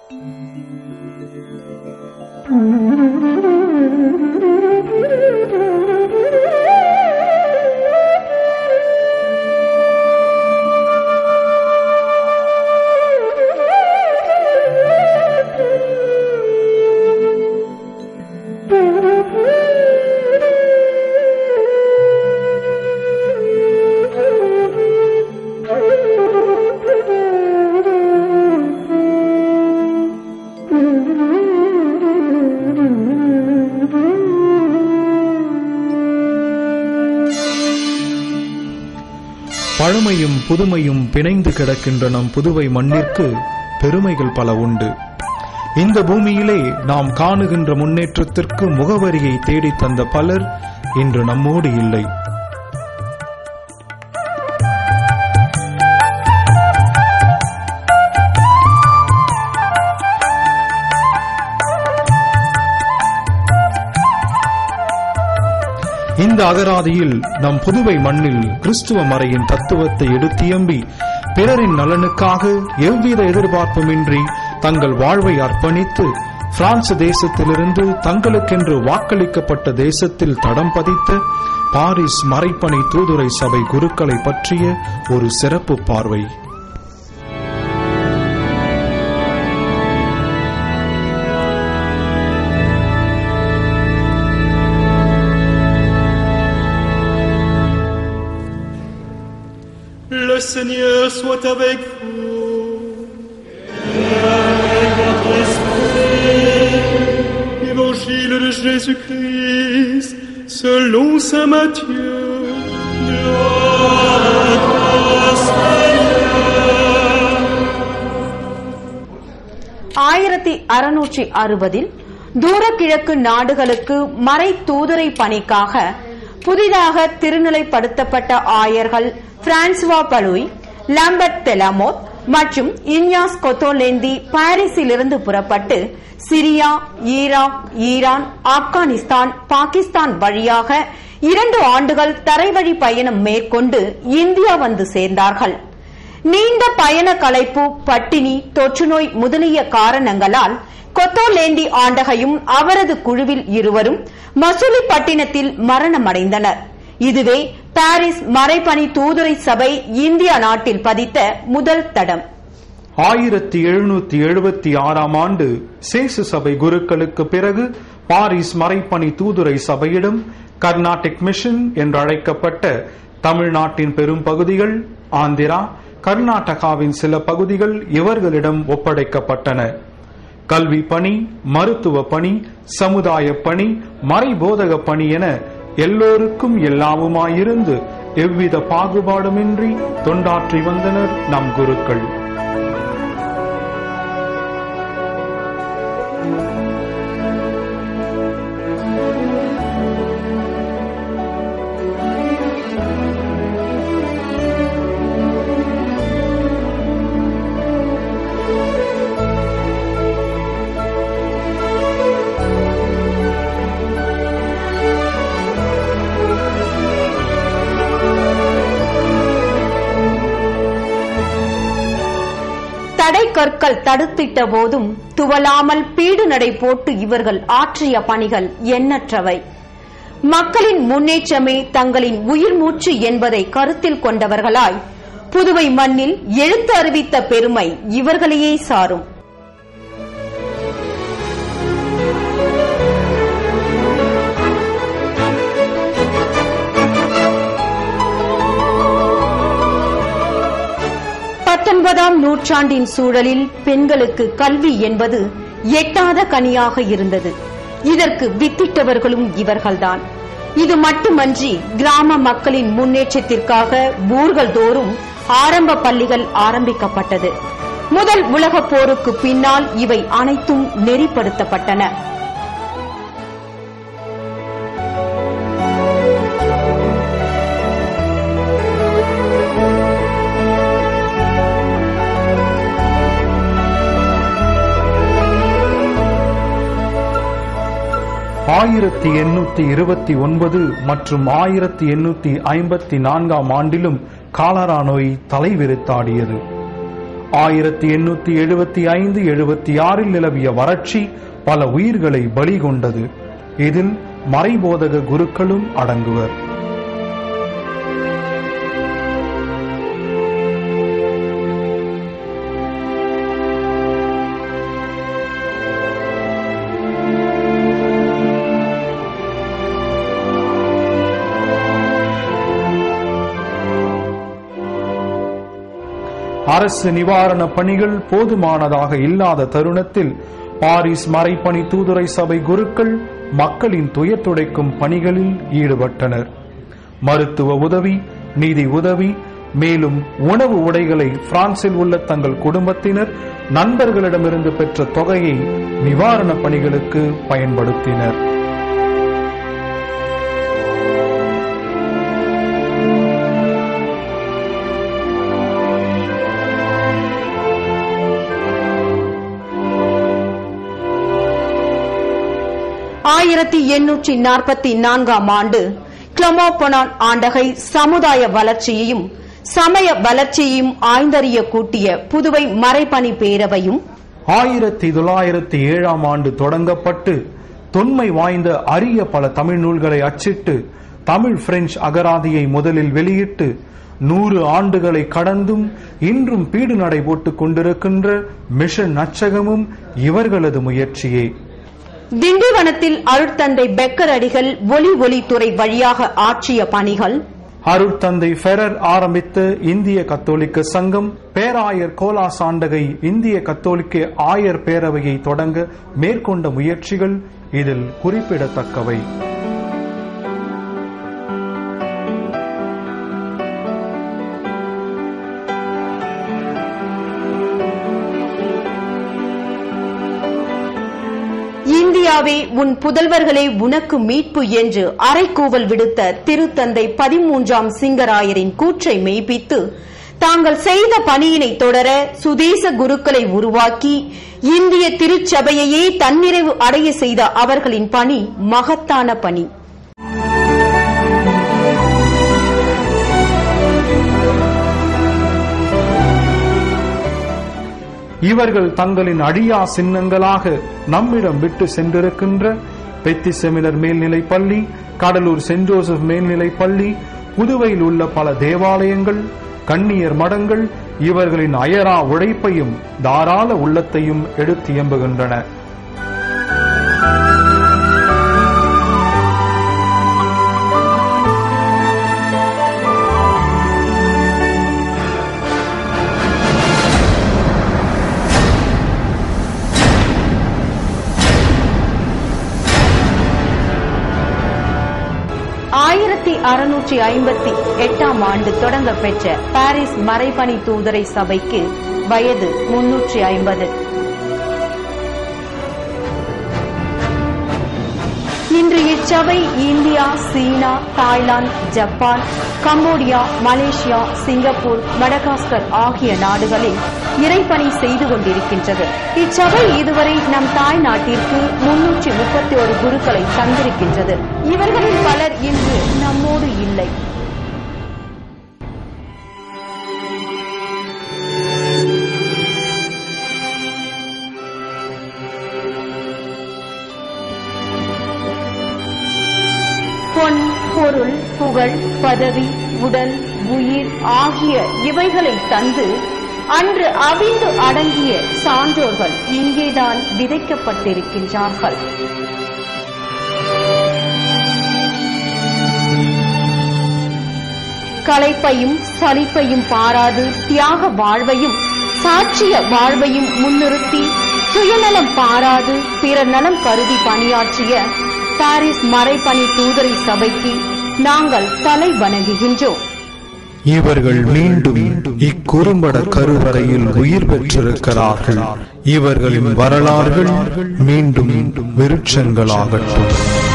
பழமையும் புதுமையும் பிணைந்து கிடக்கின்ற நம் புதுவை மண்ணிற்கு பெருமைகள் பல உண்டு இந்த பூமியிலே நாம் காணுகின்ற முன்னேற்றத்திற்கு முகவரியை தேடித் தந்த பலர் இன்று நம்மோடு இல்லை இந்த அகராதியில் நம் புதுவை மண்ணில் கிறிஸ்துவ மறையின் தத்துவத்தை எடுத்தியம்பி பிறரின் நலனுக்காக எவ்வித எதிர்பார்ப்புமின்றி தங்கள் வாழ்வை அர்ப்பணித்து பிரான்ஸ் தேசத்திலிருந்து தங்களுக்கென்று வாக்களிக்கப்பட்ட தேசத்தில் தடம் பதித்த பாரிஸ் மறைப்பணி தூதுரை சபை குருக்களை பற்றிய ஒரு சிறப்பு பார்வை Le Seigneur soit avec vous. Évangile de Jésus-Christ selon Saint Matthieu. ஆயிரத்தி அறுநூற்றி அறுபதில் தூரக்கிழக்கு நாடுகளுக்கு மறை தூதரை பணிக்காக புதிதாக திருநிலைப்படுத்தப்பட்ட ஆயர்கள் பிரான்சுவா பலுய் லாம்பர்ட் தெலாமோத் மற்றும் இன்யாஸ் கொத்தோலேந்தி பாரிஸிலிருந்து புறப்பட்டு Syria Iraq Iran Afghanistan Pakistan வழியாக இரண்டு ஆண்டுகள் தரைவழி பயணம் மேற்கொண்டு இந்தியா வந்து சேர்ந்தார்கள் நீண்ட பயண களைப்பு பட்டினி தொற்றுநோய் முதலிய காரணங்களால் கொத்தோலேண்டி ஆண்டகையும் அவரது குழுவில் இருவரும் மசூலிப்பட்டினத்தில் மரணமடைந்தனர் இதுவே பாரிஸ் மறைப்பணி தூதுரை சபை இந்தியா நாட்டில் பதித்த முதல் தடம் ஆயிரத்தி எழுநூத்தி எழுபத்தி ஆறாம் ஆண்டு சேசு சபை குருக்களுக்கு பிறகு பாரிஸ் மறைப்பணி தூதுரை சபையிடம் கர்நாடிக் மிஷன் என்றழைக்கப்பட்ட தமிழ்நாட்டின் பெரும் பகுதிகள் ஆந்திரா கர்நாடகாவின் சில பகுதிகள் இவர்களிடம் ஒப்படைக்கப்பட்டன கல்வி பணி மருத்துவ பணி சமுதாய பணி மறைபோதக பணி என எல்லோருக்கும் எல்லாமுமாயிருந்து எவ்வித பாகுபாடுமின்றி தொண்டாற்றி வந்தனர் நம் குருக்கள் தடை கற்கள் தடுத்திட்ட போதும் துவலாமல் பீடு நடை போட்டு இவர்கள் ஆற்றிய பணிகள் எண்ணற்றவை மக்களின் முன்னேற்றமே தங்களின் உயிர் மூச்சு என்பதை கருத்தில் கொண்டவர்களாய் புதுவை மண்ணில் எழுத்து அறிவித்த பெருமை இவர்களையே சாரும் பத்தொன்பதாம் நூற்றாண்டின் சூழலில் பெண்களுக்கு கல்வி என்பது எட்டாத கனியாக இருந்தது இதற்கு வித்திட்டவர்களும் இவர்கள்தான் இது மட்டுமன்றி கிராம மக்களின் முன்னேற்றத்திற்காக ஊர்கள் தோறும் ஆரம்ப பள்ளிகள் ஆரம்பிக்கப்பட்டது முதல் உலகப் போருக்கு பின்னால் இவை அனைத்தும் நெறிப்படுத்தப்பட்டன ஆயிரத்தி எண்ணூத்தி இருபத்தி ஒன்பது மற்றும் ஆயிரத்தி எண்ணூத்தி ஐம்பத்தி நான்காம் ஆண்டிலும் காலரா நோய் தலைவிரித்தாடியது ஆயிரத்தி எண்ணூத்தி எழுபத்தி ஐந்து எழுபத்தி ஆறில் நிலவிய வறட்சி பல உயிர்களை பலி கொண்டது இதில் மறைபோதக குருக்களும் அடங்குவர் அரசு நிவாரண பணிகள் போதுமானதாக இல்லாத தருணத்தில் பாரிஸ் மறைப்பணி தூதுரை சபை குருக்கள் மக்களின் துயர் துடைக்கும் பணிகளில் ஈடுபட்டனர் மருத்துவ உதவி நிதி உதவி மேலும் உணவு உடைகளை பிரான்சில் உள்ள தங்கள் குடும்பத்தினர் நண்பர்களிடமிருந்து பெற்ற தொகையை நிவாரண பணிகளுக்கு பயன்படுத்தினர் ஆயிரத்தி எண்ணூற்றி நாற்பத்தி நான்காம் ஆண்டு கிளமோபொனான் ஆண்டகை சமுதாய வளர்ச்சியையும் சமய வளர்ச்சியையும் ஆய்ந்தறிய கூட்டிய புதுவை மறைப்பணி பேரவையும் ஆயிரத்தி தொள்ளாயிரத்தி ஏழாம் ஆண்டு தொடங்கப்பட்டு தொன்மை வாய்ந்த அரிய பல தமிழ் நூல்களை அச்சிட்டு தமிழ் பிரெஞ்சு அகராதியை முதலில் வெளியிட்டு நூறு ஆண்டுகளை கடந்தும் இன்றும் பீடு நடை போட்டுக் கொண்டிருக்கின்ற மிஷன் நச்சகமும் இவர்களது முயற்சியே திண்டிவனத்தில் அருட்தந்தை பெக்கர் அடிகள் ஒலி ஒலித்துறை வழியாக ஆற்றிய பணிகள் அருட்தந்தை ஃபெரர் ஆரம்பித்த இந்திய கத்தோலிக்க சங்கம் பேராயர் கோலா சாண்டகை இந்திய கத்தோலிக்க ஆயர் பேரவையை தொடங்க மேற்கொண்ட முயற்சிகள் இதில் குறிப்பிடத்தக்கவை இந்தியாவே உன் புதல்வர்களே உனக்கு மீட்பு என்று அறைக்கூவல் விடுத்த திருத்தந்தை பதிமூன்றாம் சிங்கராயரின் கூற்றை மெய்ப்பித்து தாங்கள் செய்த பணியினை தொடர சுதேச குருக்களை உருவாக்கி இந்திய திருச்சபையையே தன்னிறைவு அடைய செய்த அவர்களின் பணி மகத்தான பணி இவர்கள் தங்களின் அழியா சின்னங்களாக நம்மிடம் விட்டு சென்றிருக்கின்ற பெத்தி செமினர் மேல்நிலைப் பள்ளி கடலூர் சென்ட் ஜோசப் மேல்நிலைப் பள்ளி புதுவையில் உள்ள பல தேவாலயங்கள் கண்ணியர் மடங்கள் இவர்களின் அயரா உழைப்பையும் தாராள உள்ளத்தையும் எடுத்து எம்புகின்றன ஆயிரத்தி அறுநூற்றி ஐம்பத்தி எட்டாம் ஆண்டு தொடங்க பெற்ற பாரிஸ் மறைபணி தூதரை சபைக்கு வயது முன்னூற்றி ஐம்பது இன்று இச்சபை இந்தியா சீனா Thailand Japan Cambodia Malaysia Singapore Madagascar ஆகிய நாடுகளில் இறைப்பணி செய்து கொண்டிருக்கின்றது இச்சபை இதுவரை நம் தாய் நாட்டிற்கு முன்னூற்றி முப்பத்தி ஒரு குருக்களை தந்திருக்கின்றது இவர்களில் பலர் இன்று நம்மோடு இல்லை பொன் பொருள் புகழ் பதவி உடல் உயிர் ஆகிய இவைகளை தந்து அன்று அவிந்து அடங்கிய சான்றோர்கள் இங்கேதான் விதைக்கப்பட்டிருக்கின்றார்கள் களைப்பையும் சலிப்பையும் பாராது தியாக வாழ்வையும் சாட்சிய வாழ்வையும் முன்னிறுத்தி சுயநலம் பாராது பிறர் நலம் கருதி பணியாற்றிய பாரிஸ் மறைப்பணி தூதரை சபைக்கு நாங்கள் தலை வணங்குகின்றோம் இவர்கள் மீண்டும் இக்குறும்பட கருவறையில் உயிர் பெற்றிருக்கிறார்கள் இவர்களின் வரலாறுகள் மீண்டும் விருட்சங்களாகட்டும்